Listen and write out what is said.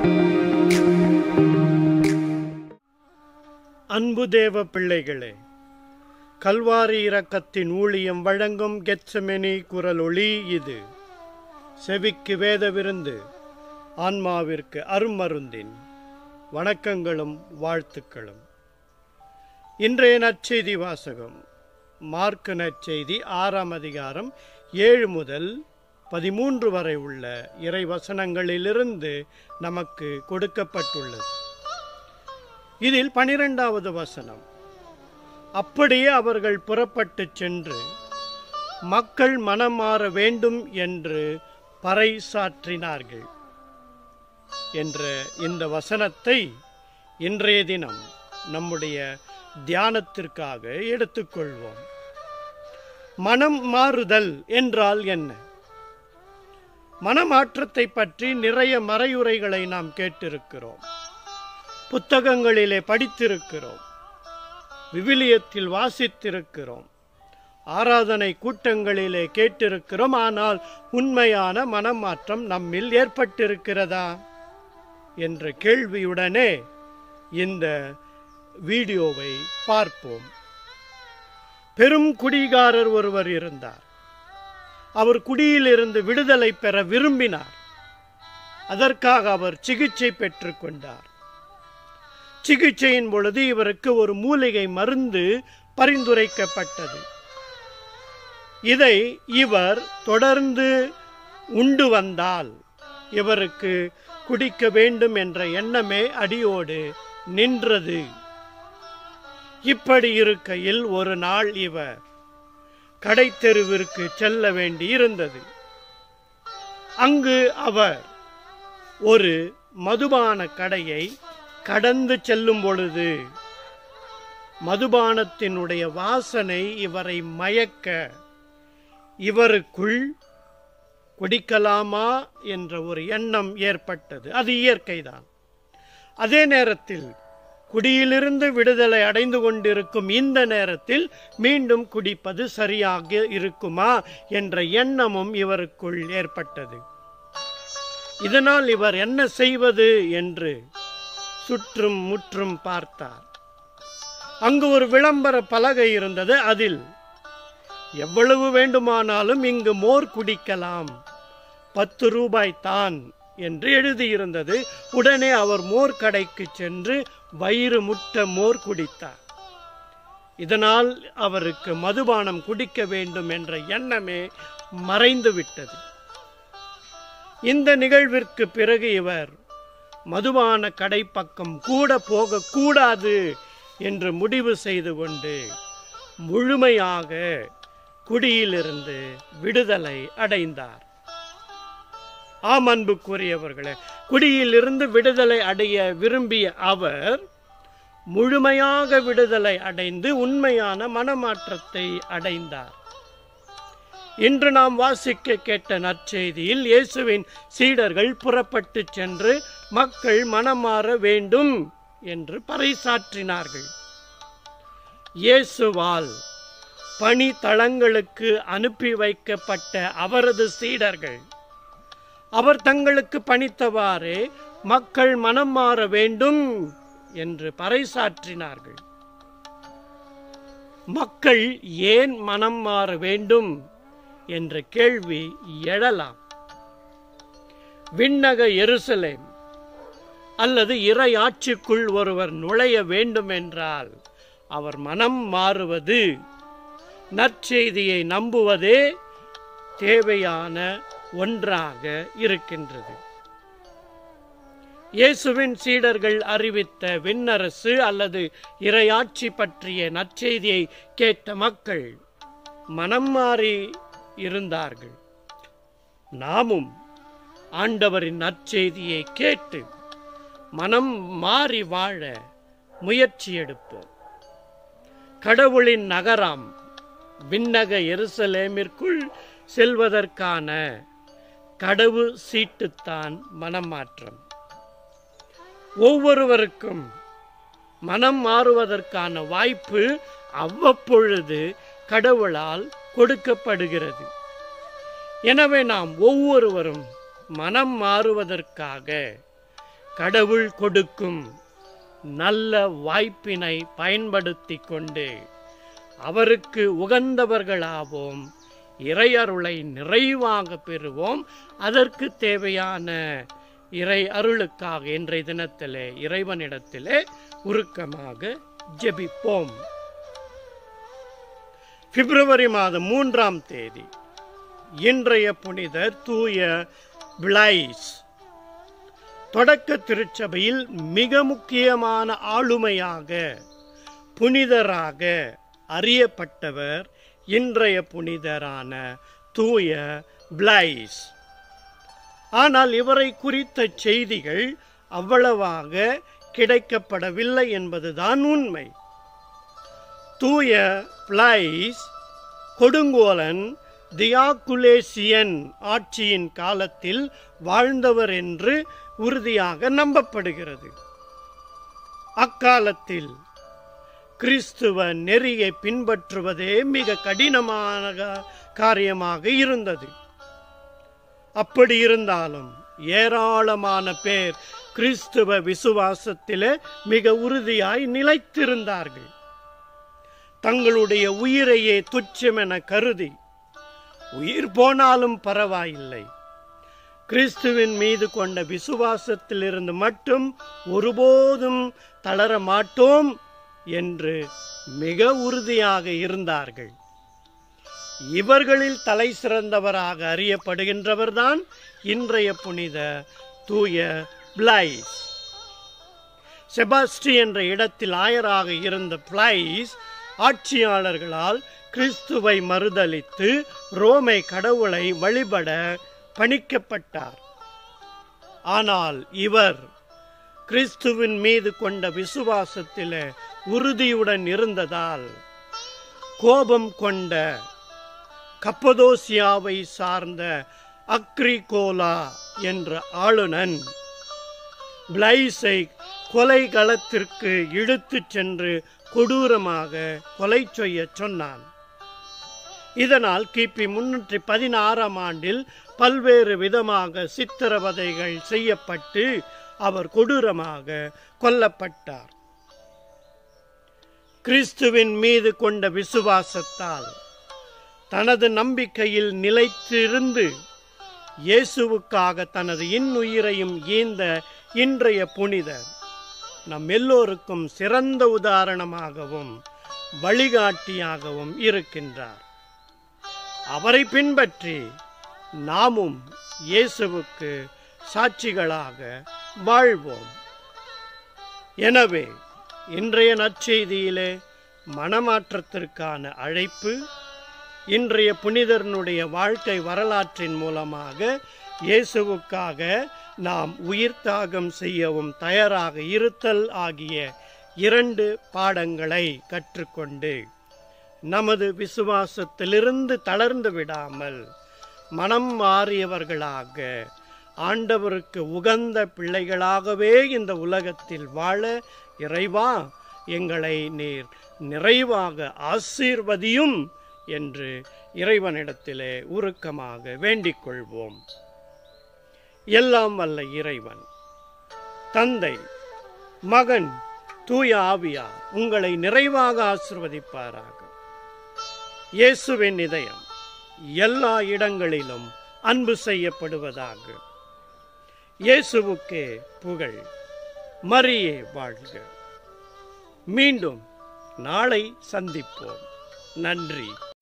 அன்பு தேவ பிள்ளைகளே கல்வாரி இரக்கத்தின் ஊழியம் வழங்கும் கெத்சமெனி குரலொளி இது செவிக்கு வேத விருந்து ஆன்மாவிற்கு அருமருந்தின் வணக்கங்களும் வாழ்த்துக்களும் இன்றைய நற்செய்தி வாசகம் மார்க்கு நற்செய்தி ஆறாம் அதிகாரம் ஏழு முதல் பதிமூன்று வரை உள்ள இறை வசனங்களிலிருந்து நமக்கு கொடுக்கப்பட்டுள்ளது இதில் பனிரெண்டாவது வசனம் அப்படியே அவர்கள் புறப்பட்டுச் சென்று மக்கள் மனம் மாற வேண்டும் என்று பறைசாற்றினார்கள் என்ற இந்த வசனத்தை இன்றைய தினம் நம்முடைய தியானத்திற்காக எடுத்துக்கொள்வோம் மனம் மாறுதல் என்றால் என்ன மனமாற்றத்தை பற்றி நிறைய மறையுரைகளை நாம் கேட்டிருக்கிறோம் புத்தகங்களிலே படித்திருக்கிறோம் விவிலியத்தில் வாசித்திருக்கிறோம் ஆராதனை கூட்டங்களிலே கேட்டிருக்கிறோம் ஆனால் உண்மையான மனமாற்றம் நம்மில் ஏற்பட்டிருக்கிறதா என்ற கேள்வியுடனே இந்த வீடியோவை பார்ப்போம் பெரும் குடிகாரர் ஒருவர் இருந்தார் அவர் குடியிலிருந்து விடுதலை பெற விரும்பினார் அதற்காக அவர் சிகிச்சை பெற்றுக்கொண்டார் சிகிச்சையின் பொழுது இவருக்கு ஒரு மூலிகை மருந்து பரிந்துரைக்கப்பட்டது இதை இவர் தொடர்ந்து உண்டு வந்தால் இவருக்கு குடிக்க வேண்டும் என்ற எண்ணமே அடியோடு நின்றது இப்படி இருக்கையில் ஒரு நாள் இவர் கடைத்தெருவிற்கு செல்ல வேண்டி இருந்தது அங்கு அவர் ஒரு மதுபான கடையை கடந்து செல்லும் பொழுது மதுபானத்தினுடைய வாசனை இவரை மயக்க இவருக்குள் குடிக்கலாமா என்ற ஒரு எண்ணம் ஏற்பட்டது அது இயற்கைதான் அதே நேரத்தில் குடியிலிருந்து விடுதலை அடைந்து கொண்டிருக்கும் இந்த நேரத்தில் மீண்டும் குடிப்பது சரியாக இருக்குமா என்ற எண்ணமும் இவருக்குள் ஏற்பட்டது இதனால் இவர் என்ன செய்வது என்று சுற்றும் முற்றும் பார்த்தார் அங்கு ஒரு விளம்பர பலகை இருந்தது அதில் எவ்வளவு வேண்டுமானாலும் இங்கு மோர் குடிக்கலாம் பத்து ரூபாய் தான் என்று எழுதியிருந்தது உடனே அவர் மோர் கடைக்கு சென்று வயிறு முட்ட மோர் குடித்தார் இதனால் அவருக்கு மதுபானம் குடிக்க வேண்டும் என்ற எண்ணமே மறைந்து விட்டது இந்த நிகழ்விற்கு பிறகு இவர் மதுபான கடை பக்கம் கூட போகக்கூடாது என்று முடிவு செய்து கொண்டு முழுமையாக குடியிலிருந்து விடுதலை அடைந்தார் ஆம் அன்புக்குரியவர்களே குடியிலிருந்து விடுதலை அடைய விரும்பிய அவர் முழுமையாக விடுதலை அடைந்து உண்மையான மனமாற்றத்தை அடைந்தார் இன்று நாம் வாசிக்க கேட்ட நற்செய்தியில் இயேசுவின் சீடர்கள் புறப்பட்டு சென்று மக்கள் மனமாற வேண்டும் என்று பறைசாற்றினார்கள் இயேசுவால் பணி தளங்களுக்கு அனுப்பி வைக்கப்பட்ட அவரது சீடர்கள் அவர் தங்களுக்கு பணித்தவாறே மக்கள் மனம் மாற வேண்டும் என்று பறைசாற்றினார்கள் மக்கள் ஏன் மனம் மாற வேண்டும் என்ற கேள்வி எழலாம் விண்ணக எருசலேம் அல்லது இறை ஆட்சிக்குள் ஒருவர் நுழைய வேண்டும் என்றால் அவர் மனம் மாறுவது நற்செய்தியை நம்புவதே தேவையான ஒன்றாக இருக்கின்றது இயேசுவின் சீடர்கள் அறிவித்த விண்ணரசு அல்லது இறையாட்சி பற்றிய நற்செய்தியை கேட்ட மக்கள் மனம் மாறி இருந்தார்கள் நாமும் ஆண்டவரின் நற்செய்தியை கேட்டு மனம் மாறி வாழ முயற்சி எடுப்போம் கடவுளின் நகரம் விண்ணக எருசலேமிற்குள் செல்வதற்கான கடவு சீட்டுத்தான் மனமாற்றம் ஒவ்வொருவருக்கும் மனம் மாறுவதற்கான வாய்ப்பு அவ்வப்பொழுது கடவுளால் கொடுக்கப்படுகிறது எனவே நாம் ஒவ்வொருவரும் மனம் மாறுவதற்காக கடவுள் கொடுக்கும் நல்ல வாய்ப்பினை பயன்படுத்தி கொண்டு அவருக்கு உகந்தவர்களாவோம் இறையருளை நிறைவாக பெறுவோம் அதற்கு தேவையான இறை அருளுக்காக இன்றைய தினத்திலே இறைவனிடத்திலே உருக்கமாக ஜெபிப்போம் பிப்ரவரி மாதம் மூன்றாம் தேதி இன்றைய புனிதர் தூய பிளைஸ் தொடக்க திருச்சபையில் மிக முக்கியமான ஆளுமையாக புனிதராக அறியப்பட்டவர் இன்றைய புனிதரான தூய பிளைஸ் ஆனால் இவரை குறித்த செய்திகள் அவ்வளவாக கிடைக்கப்படவில்லை என்பதுதான் உண்மை தூய பிளைஸ் கொடுங்கோலன் தியாகுலேசியன் ஆட்சியின் காலத்தில் வாழ்ந்தவர் என்று உறுதியாக நம்பப்படுகிறது அக்காலத்தில் கிறிஸ்துவ நெறியை பின்பற்றுவதே மிக கடினமான காரியமாக இருந்தது அப்படி இருந்தாலும் ஏராளமான பேர் கிறிஸ்துவ விசுவாசத்திலே மிக உறுதியாய் நிலைத்திருந்தார்கள் தங்களுடைய உயிரையே துச்சமென கருதி உயிர் போனாலும் பரவாயில்லை கிறிஸ்துவின் மீது கொண்ட விசுவாசத்திலிருந்து மட்டும் ஒருபோதும் தளர மாட்டோம் என்று மிக உறுதியாக இருந்தார்கள் இவர்களில் தலை சிறந்தவராக அறியப்படுகின்றவர்தான் இன்றைய புனித தூய பிளைஸ் செபாஸ்டி என்ற இடத்தில் ஆயராக இருந்த பிளைஸ் ஆட்சியாளர்களால் கிறிஸ்துவை மறுதலித்து ரோமை கடவுளை வழிபட பணிக்கப்பட்டார் ஆனால் இவர் கிறிஸ்துவின் மீது கொண்ட விசுவாசத்தில உறுதியுடன் இருந்ததால் கோபம் கொண்ட கப்பதோசியாவை சார்ந்த அக்ரிகோலா என்ற ஆளுநன் பிளைஸை கொலை களத்திற்கு இழுத்துச் சென்று கொடூரமாக கொலை செய்ய சொன்னான் இதனால் கிபி முன்னூற்றி பதினாறாம் ஆண்டில் பல்வேறு விதமாக சித்திரவதைகள் செய்யப்பட்டு அவர் கொடூரமாக கொல்லப்பட்டார் கிறிஸ்துவின் மீது கொண்ட விசுவாசத்தால் தனது நம்பிக்கையில் நிலைத்திருந்து இயேசுவுக்காக தனது இன்னுயிரையும் ஈந்த இன்றைய புனிதர் நம் எல்லோருக்கும் சிறந்த உதாரணமாகவும் வழிகாட்டியாகவும் இருக்கின்றார் அவரை பின்பற்றி நாமும் இயேசுவுக்கு சாட்சிகளாக வாழ்வோம் எனவே இன்றைய நற்செய்தியிலே மனமாற்றத்திற்கான அழைப்பு இன்றைய புனிதரனுடைய வாழ்க்கை வரலாற்றின் மூலமாக இயேசுவுக்காக நாம் உயிர் தியாகம் செய்யவும் தயாராக இருத்தல் ஆகிய இரண்டு பாடங்களை கற்றுக்கொண்டு நமது விசுவாசத்திலிருந்து தளர்ந்து விடாமல் மனம் மாறியவர்களாக ஆண்டவருக்கு உகந்த பிள்ளைகளாகவே இந்த உலகத்தில் வாழ இறைவா எங்களை நீர் நிறைவாக ஆசீர்வதியும் என்று இறைவனிடத்திலே உருக்கமாக வேண்டிக் கொள்வோம் எல்லாம் வல்ல இறைவன் தந்தை மகன் தூய ஆவியார் உங்களை நிறைவாக ஆசிர்வதிப்பாராக இயேசுவின் இதயம் எல்லா இடங்களிலும் அன்பு செய்யப்படுவதாக இயேசுவுக்கே புகழ் மரியே வாழ்க மீண்டும் நாளை சந்திப்போம் நன்றி